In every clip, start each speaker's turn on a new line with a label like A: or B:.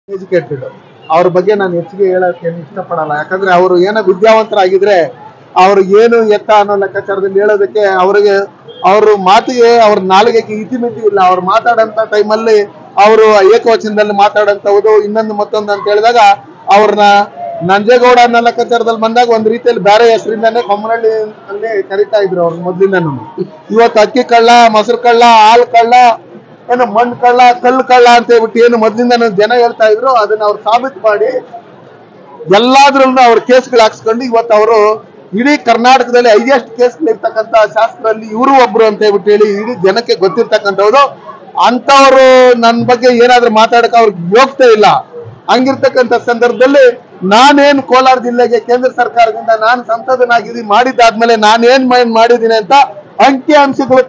A: educated ಅವ್ರ ಬಗ್ಗೆ ನಾನು ಹೆಚ್ಚಿಗೆ ಹೇಳಕ್ಕೆ ಏನು ಇಷ್ಟಪಡಲ್ಲ ಯಾಕಂದ್ರೆ ಅವರು ಏನೋ ವಿದ್ಯಾವಂತರಾಗಿದ್ರೆ ಅವ್ರು ಏನು ಎತ್ತ ಅನ್ನೋ ಲೆಕ್ಕಾಚಾರದಲ್ಲಿ ಹೇಳೋದಕ್ಕೆ ಅವರಿಗೆ ಅವ್ರ ಮಾತಿಗೆ ಅವ್ರ ನಾಲಿಗೆಗೆ ಇತಿಮಿತಿ ಇಲ್ಲ ಅವ್ರು ಮಾತಾಡಂತ ಟೈಮಲ್ಲಿ ಅವರು ಏಕವಚನದಲ್ಲಿ ಮಾತಾಡಂತವುದು ಇನ್ನೊಂದು ಮತ್ತೊಂದು ಅಂತ ಹೇಳಿದಾಗ ಅವ್ರನ್ನ ನಂಜೇಗೌಡ ಅನ್ನೋ ಲೆಕ್ಕಾಚಾರದಲ್ಲಿ ಬಂದಾಗ ಒಂದ್ ರೀತಿಯಲ್ಲಿ ಬೇರೆ ಹೆಸರಿಂದಾನೇ ಕೊಮ್ಮನಹಳ್ಳಿ ಅಲ್ಲಿ ಕರಿತಾ ಇದ್ರು ಅವ್ರ ಮೊದ್ಲಿಂದನೂ ಇವತ್ತು ಅಕ್ಕಿ ಕಳ್ಳ ಮೊಸರು ಕಳ್ಳ ಹಾಲು ಕಳ್ಳ ಏನು ಮಣ್ಣು ಕಳ್ಳ ಕಲ್ಲು ಕಳ್ಳ ಅಂತ ಹೇಳ್ಬಿಟ್ಟು ಏನು ಮೊದ್ಲಿಂದ ಜನ ಹೇಳ್ತಾ ಇದ್ರು ಅದನ್ನ ಅವ್ರು ಸಾಬೀತು ಮಾಡಿ ಎಲ್ಲಾದ್ರಲ್ಲೂ ಅವ್ರ ಕೇಸ್ಗಳು ಹಾಕ್ಸ್ಕೊಂಡು ಇವತ್ತು ಅವರು ಇಡೀ ಕರ್ನಾಟಕದಲ್ಲಿ ಹೈಯೆಸ್ಟ್ ಕೇಸ್ಗಳು ಇರ್ತಕ್ಕಂತ ಶಾಸ್ತ್ರದಲ್ಲಿ ಇವರು ಒಬ್ರು ಅಂತ ಹೇಳ್ಬಿಟ್ಟು ಹೇಳಿ ಇಡೀ ಜನಕ್ಕೆ ಗೊತ್ತಿರ್ತಕ್ಕಂಥವ್ರು ಅಂತವರು ನನ್ನ ಬಗ್ಗೆ ಏನಾದ್ರೂ ಮಾತಾಡಕ್ಕೆ ಅವ್ರಿಗೆ ಯೋಗ್ಯತೆ ಇಲ್ಲ ಹಂಗಿರ್ತಕ್ಕಂಥ ಸಂದರ್ಭದಲ್ಲಿ ನಾನೇನ್ ಕೋಲಾರ ಜಿಲ್ಲೆಗೆ ಕೇಂದ್ರ ಸರ್ಕಾರದಿಂದ ನಾನು ಸಂಸದನಾಗಿದ್ದೀನಿ ಮಾಡಿದ್ದಾದ್ಮೇಲೆ ನಾನೇನ್ ಮೈನ್ ಮಾಡಿದ್ದೀನಿ ಅಂತ ಅಂಕಿ ಅಂಶಗಳು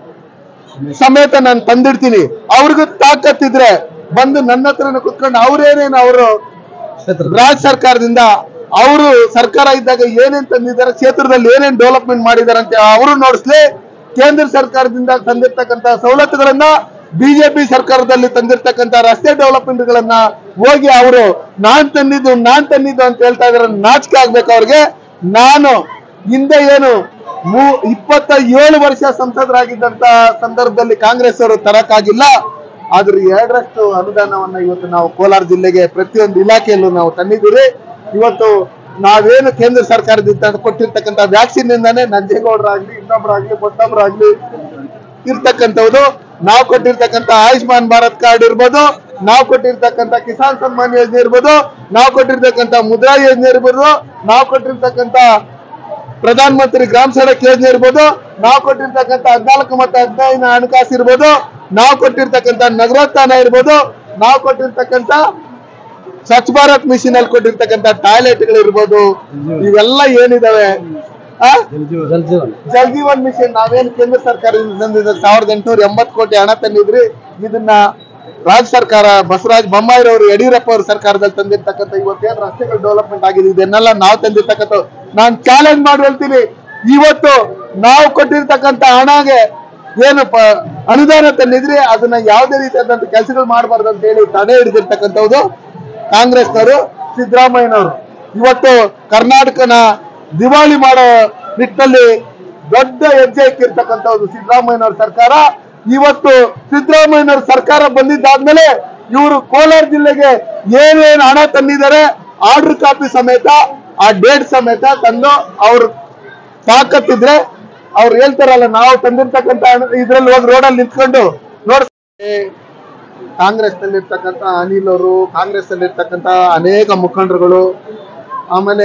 A: ಸಮೇತ ನಾನು ತಂದಿಡ್ತೀನಿ ಅವ್ರಿಗೂ ತಾಕತ್ತಿದ್ರೆ ಬಂದು ನನ್ನ ಹತ್ರನ ಕುತ್ಕೊಂಡು ಅವ್ರೇನೇನು ಅವರು ರಾಜ್ಯ ಸರ್ಕಾರದಿಂದ ಅವರು ಸರ್ಕಾರ ಇದ್ದಾಗ ಏನೇನ್ ತಂದಿದ್ದಾರೆ ಕ್ಷೇತ್ರದಲ್ಲಿ ಏನೇನ್ ಡೆವಲಪ್ಮೆಂಟ್ ಮಾಡಿದ್ದಾರೆ ಅಂತ ಅವರು ನೋಡಿಸ್ಲಿ ಕೇಂದ್ರ ಸರ್ಕಾರದಿಂದ ತಂದಿರ್ತಕ್ಕಂತ ಸವಲತ್ತುಗಳನ್ನ ಬಿಜೆಪಿ ಸರ್ಕಾರದಲ್ಲಿ ತಂದಿರ್ತಕ್ಕಂತ ರಸ್ತೆ ಡೆವಲಪ್ಮೆಂಟ್ ಗಳನ್ನ ಹೋಗಿ ಅವರು ನಾನ್ ತಂದಿದ್ದು ನಾನ್ ತಂದಿದ್ದು ಅಂತ ಹೇಳ್ತಾ ಇದಾರೆ ನಾಚಿಕೆ ಆಗ್ಬೇಕು ಅವ್ರಿಗೆ ನಾನು ಹಿಂದೆ ಏನು ಮೂ ಇಪ್ಪತ್ತ ಏಳು ವರ್ಷ ಸಂಸದರಾಗಿದ್ದಂತ ಸಂದರ್ಭದಲ್ಲಿ ಕಾಂಗ್ರೆಸ್ ಅವರು ತರಕ್ಕಾಗಿಲ್ಲ ಆದ್ರೆ ಎರಡರಷ್ಟು ಅನುದಾನವನ್ನ ಇವತ್ತು ನಾವು ಕೋಲಾರ ಜಿಲ್ಲೆಗೆ ಪ್ರತಿಯೊಂದು ಇಲಾಖೆಯಲ್ಲೂ ನಾವು ತಂದಿದ್ದೀವಿ ಇವತ್ತು ನಾವೇನು ಕೇಂದ್ರ ಸರ್ಕಾರದಿಂದ ಕೊಟ್ಟಿರ್ತಕ್ಕಂಥ ವ್ಯಾಕ್ಸಿನ್ ಇಂದಾನೆ ನಂಜೇಗೌಡರಾಗ್ಲಿ ಇನ್ನೊಬ್ರಾಗ್ಲಿ ಮತ್ತೊಬ್ರಾಗ್ಲಿ ಇರ್ತಕ್ಕಂಥದ್ದು ನಾವು ಕೊಟ್ಟಿರ್ತಕ್ಕಂಥ ಆಯುಷ್ಮಾನ್ ಭಾರತ್ ಕಾರ್ಡ್ ಇರ್ಬೋದು ನಾವು ಕೊಟ್ಟಿರ್ತಕ್ಕಂಥ ಕಿಸಾನ್ ಸನ್ಮಾನ್ ಯೋಜನೆ ಇರ್ಬೋದು ನಾವು ಕೊಟ್ಟಿರ್ತಕ್ಕಂಥ ಮುದ್ರಾ ಯೋಜನೆ ಇರ್ಬೋದು ನಾವು ಕೊಟ್ಟಿರ್ತಕ್ಕಂಥ ಪ್ರಧಾನ ಮಂತ್ರಿ ಗ್ರಾಮ ಸಡಕ್ ಯೋಜನೆ ಇರ್ಬೋದು ನಾವು ಕೊಟ್ಟಿರ್ತಕ್ಕಂಥ ಹದಿನಾಲ್ಕು ಮತ್ತು ಹದಿನೈದು ಹಣಕಾಸು ಇರ್ಬೋದು ನಾವು ಕೊಟ್ಟಿರ್ತಕ್ಕಂಥ ನಗರೋತ್ಥಾನ ಇರ್ಬೋದು ನಾವು ಕೊಟ್ಟಿರ್ತಕ್ಕಂಥ ಸ್ವಚ್ಛ ಭಾರತ್ ಮಿಷನ್ ಅಲ್ಲಿ ಕೊಟ್ಟಿರ್ತಕ್ಕಂಥ ಟಾಯ್ಲೆಟ್ಗಳು ಇರ್ಬೋದು ಇವೆಲ್ಲ ಏನಿದಾವೆ ಆ ಜಲ್ ಜೀವನ್ ಮಿಷನ್ ನಾವೇನ್ ಕೇಂದ್ರ ಸರ್ಕಾರದಿಂದ ತಂದಿದ್ದ ಸಾವಿರದ ಎಂಟುನೂರ ಎಂಬತ್ತು ಕೋಟಿ ಹಣ ತಂದಿದ್ರಿ ಇದನ್ನ ರಾಜ್ಯ ಸರ್ಕಾರ ಬಸವರಾಜ ಬೊಮ್ಮಾಯಿರವರು ಯಡಿಯೂರಪ್ಪ ಅವ್ರ ಸರ್ಕಾರದಲ್ಲಿ ತಂದಿರ್ತಕ್ಕಂಥ ಇವತ್ತೇನು ರಸ್ತೆಗಳು ಡೆವಲಪ್ಮೆಂಟ್ ಆಗಿದೆ ಇದನ್ನೆಲ್ಲ ನಾವು ತಂದಿರ್ತಕ್ಕಂಥ ನಾನು ಚಾಲೆಂಜ್ ಮಾಡಿ ಹೇಳ್ತೀನಿ ಇವತ್ತು ನಾವು ಕೊಟ್ಟಿರ್ತಕ್ಕಂಥ ಹಣಗೆ ಏನು ಪ ಅನುದಾನ ತಂದಿದ್ರಿ ಅದನ್ನ ಯಾವುದೇ ರೀತಿಯಾದಂತ ಕೆಲಸಗಳು ಮಾಡಬಾರ್ದು ಅಂತ ಹೇಳಿ ತಡೆ ಹಿಡಿದಿರ್ತಕ್ಕಂಥದ್ದು ಕಾಂಗ್ರೆಸ್ನವರು ಸಿದ್ದರಾಮಯ್ಯನವರು ಇವತ್ತು ಕರ್ನಾಟಕನ ದಿವಾಳಿ ಮಾಡೋ ನಿಟ್ಟಿನಲ್ಲಿ ದೊಡ್ಡ ಹೆಜ್ಜೆ ಇಕ್ಕಿರ್ತಕ್ಕಂಥದ್ದು ಸಿದ್ದರಾಮಯ್ಯನವ್ರ ಸರ್ಕಾರ ಇವತ್ತು ಸಿದ್ದರಾಮಯ್ಯನವ್ರ ಸರ್ಕಾರ ಬಂದಿದ್ದಾದ್ಮೇಲೆ ಇವರು ಕೋಲಾರ ಜಿಲ್ಲೆಗೆ ಏನೇನು ಹಣ ತಂದಿದ್ದಾರೆ ಆರ್ಡರ್ ಕಾಪಿ ಸಮೇತ ಆ ಡೇಟ್ ಸಮೇತ ತಂದು ಅವ್ರು ತಾಕತ್ತಿದ್ರೆ ಅವ್ರು ಹೇಳ್ತಾರಲ್ಲ ನಾವು ತಂದಿರ್ತಕ್ಕಂಥ ಇದ್ರಲ್ಲಿ ಹೋಗಿ ರೋಡಲ್ಲಿ ನಿಂತ್ಕೊಂಡು ನೋಡ್ ಕಾಂಗ್ರೆಸ್ ನಲ್ಲಿರ್ತಕ್ಕಂಥ ಅನಿಲ್ ಅವರು ಕಾಂಗ್ರೆಸ್ ನಲ್ಲಿರ್ತಕ್ಕಂಥ ಅನೇಕ ಮುಖಂಡರುಗಳು ಆಮೇಲೆ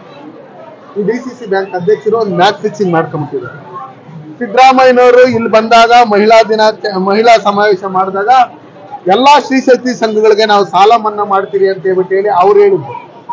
A: ಈ ಡಿ ಸಿ ಸಿ ಬ್ಯಾಂಕ್ ಅಧ್ಯಕ್ಷರು ಒಂದು ಮ್ಯಾಚ್ ಫಿಕ್ಸಿಂಗ್ ಮಾಡ್ಕೊಂಬಿಟ್ಟಿದ್ದಾರೆ ಸಿದ್ದರಾಮಯ್ಯನವರು ಇಲ್ಲಿ ಬಂದಾಗ ಮಹಿಳಾ ದಿನ ಮಹಿಳಾ ಸಮಾವೇಶ ಮಾಡಿದಾಗ ಎಲ್ಲಾ ಶ್ರೀ ಶಕ್ತಿ ಸಂಘಗಳಿಗೆ ನಾವು ಸಾಲ ಮನ್ನಾ ಮಾಡ್ತೀವಿ ಅಂತ ಹೇಳ್ಬಿಟ್ಟು ಹೇಳಿ ಅವ್ರು ಹೇಳಿದ್ರು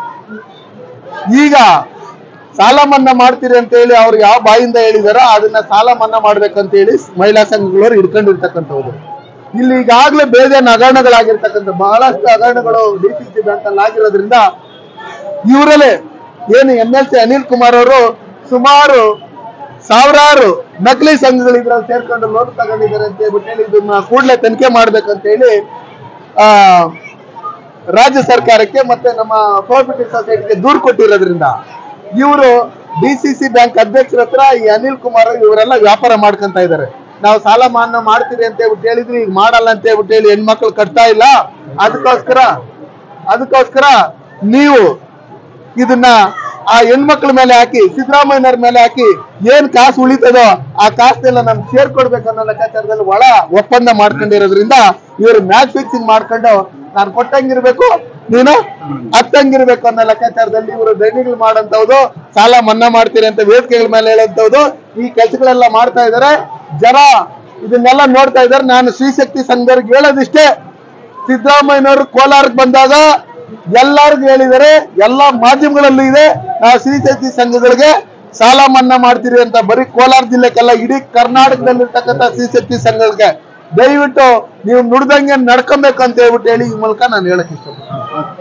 A: ಈಗ ಸಾಲ ಮನ್ನಾ ಮಾಡ್ತೀರಿ ಅಂತ ಹೇಳಿ ಅವ್ರು ಯಾವ ಬಾಯಿಂದ ಹೇಳಿದಾರೋ ಅದನ್ನ ಸಾಲ ಮನ್ನಾ ಮಾಡ್ಬೇಕಂತ ಹೇಳಿ ಮಹಿಳಾ ಸಂಘಗಳವರು ಹಿಡ್ಕೊಂಡಿರ್ತಕ್ಕಂಥವ್ರು ಇಲ್ಲಿ ಈಗಾಗಲೇ ಬೇಜಾನ್ ಹಗರಣಗಳಾಗಿರ್ತಕ್ಕಂಥ ಬಹಳಷ್ಟು ಹಗರಣಗಳು ಡಿ ಸಿ ಸಿ ಬ್ಯಾಂಕ್ ಅಲ್ಲಿ ಆಗಿರೋದ್ರಿಂದ ಇವರಲ್ಲೇ ಏನು M L C Anil Kumar ಅವರು ಸುಮಾರು ಸಾವಿರಾರು ನಕಲಿ ಸಂಘಗಳು ಇದ್ರಲ್ಲಿ ಸೇರ್ಕೊಂಡು ಲೋನ್ ತಗೊಂಡಿದ್ದಾರೆ ಅಂತ ಹೇಳ್ಬಿಟ್ಟು ಹೇಳಿ ಇದನ್ನ ಕೂಡಲೇ ತನಿಖೆ ಮಾಡ್ಬೇಕಂತ ಹೇಳಿ ಆ ರಾಜ್ಯ ಸರ್ಕಾರಕ್ಕೆ ಮತ್ತೆ ನಮ್ಮ ಕೋಆಪರೇಟಿವ್ ಸೊಸೈಟಿಗೆ ದೂರು ಕೊಟ್ಟಿರೋದ್ರಿಂದ ಇವರು ಡಿ ಸಿ ಸಿ ಬ್ಯಾಂಕ್ ಅಧ್ಯಕ್ಷರ ಹತ್ರ ಈ ಅನಿಲ್ ಕುಮಾರ್ ಇವರೆಲ್ಲ ವ್ಯಾಪಾರ ಮಾಡ್ಕೊಂತ ಇದ್ದಾರೆ ನಾವು ಸಾಲ ಮನ್ನಾ ಮಾಡ್ತೀರಿ ಅಂತ ಹೇಳ್ಬಿಟ್ಟು ಹೇಳಿದ್ರಿ ಈಗ ಮಾಡಲ್ಲ ಅಂತ ಹೇಳ್ಬಿಟ್ಟು ಹೇಳಿ ಹೆಣ್ಮಕ್ಳು ಕಟ್ತಾ ಇಲ್ಲ ಅದಕ್ಕೋಸ್ಕರ ಅದಕ್ಕೋಸ್ಕರ ನೀವು ಇದನ್ನ ಆ ಹೆಣ್ಮಕ್ಳ ಮೇಲೆ ಹಾಕಿ ಸಿದ್ದರಾಮಯ್ಯನವ್ರ ಮೇಲೆ ಹಾಕಿ ಏನ್ ಕಾಸು ಉಳಿತದೋ ಆ ಕಾಸನ್ನೆಲ್ಲ ನಮ್ಗೆ ಶೇರ್ ಕೊಡ್ಬೇಕು ಅನ್ನೋ ಲೆಕ್ಕಾಚಾರದಲ್ಲಿ ಒಳ ಒಪ್ಪಂದ ಮಾಡ್ಕೊಂಡಿರೋದ್ರಿಂದ ಇವರು ಮ್ಯಾಚ್ ಫಿಕ್ಸಿಂಗ್ ಮಾಡ್ಕೊಂಡು ನಾನು ಕೊಟ್ಟಂಗಿರ್ಬೇಕು ನೀನು ಹತ್ತಂಗಿರ್ಬೇಕು ಅನ್ನೋ ಲೆಕ್ಕಾಚಾರದಲ್ಲಿ ಇವರು ದೈನಿಗಳು ಮಾಡಂತವ್ದು ಸಾಲ ಮನ್ನಾ ಮಾಡ್ತೀರಿ ಅಂತ ವೇದಿಕೆಗಳ ಮೇಲೆ ಹೇಳಂತವ್ದು ಈ ಕೆಲಸಗಳೆಲ್ಲ ಮಾಡ್ತಾ ಇದಾರೆ ಜನ ಇದನ್ನೆಲ್ಲ ನೋಡ್ತಾ ಇದಾರೆ ನಾನು ಶ್ರೀಶಕ್ತಿ ಸಂಘದವ್ರಿಗೆ ಹೇಳೋದಿಷ್ಟೇ ಸಿದ್ದರಾಮಯ್ಯನವರು ಕೋಲಾರಕ್ಕೆ ಬಂದಾಗ ಎಲ್ಲರಿಗೂ ಹೇಳಿದ್ದಾರೆ ಎಲ್ಲಾ ಮಾಧ್ಯಮಗಳಲ್ಲೂ ಇದೆ ನಾವು ಶ್ರೀಶಕ್ತಿ ಸಂಘಗಳಿಗೆ ಸಾಲ ಮನ್ನಾ ಮಾಡ್ತೀರಿ ಅಂತ ಬರೀ ಕೋಲಾರ ಜಿಲ್ಲೆಗೆಲ್ಲ ಇಡೀ ಕರ್ನಾಟಕದಲ್ಲಿರ್ತಕ್ಕಂಥ ಶ್ರೀಶಕ್ತಿ ಸಂಘಗಳಿಗೆ ದಯವಿಟ್ಟು ನೀವು ನುಡ್ದಂಗೆ ನಡ್ಕೊಬೇಕು ಅಂತ ಹೇಳ್ಬಿಟ್ಟು ಹೇಳಿ ಈ ಮೂಲಕ ನಾನು ಹೇಳಕ್ ಇಷ್ಟಪಡ್ತೀನಿ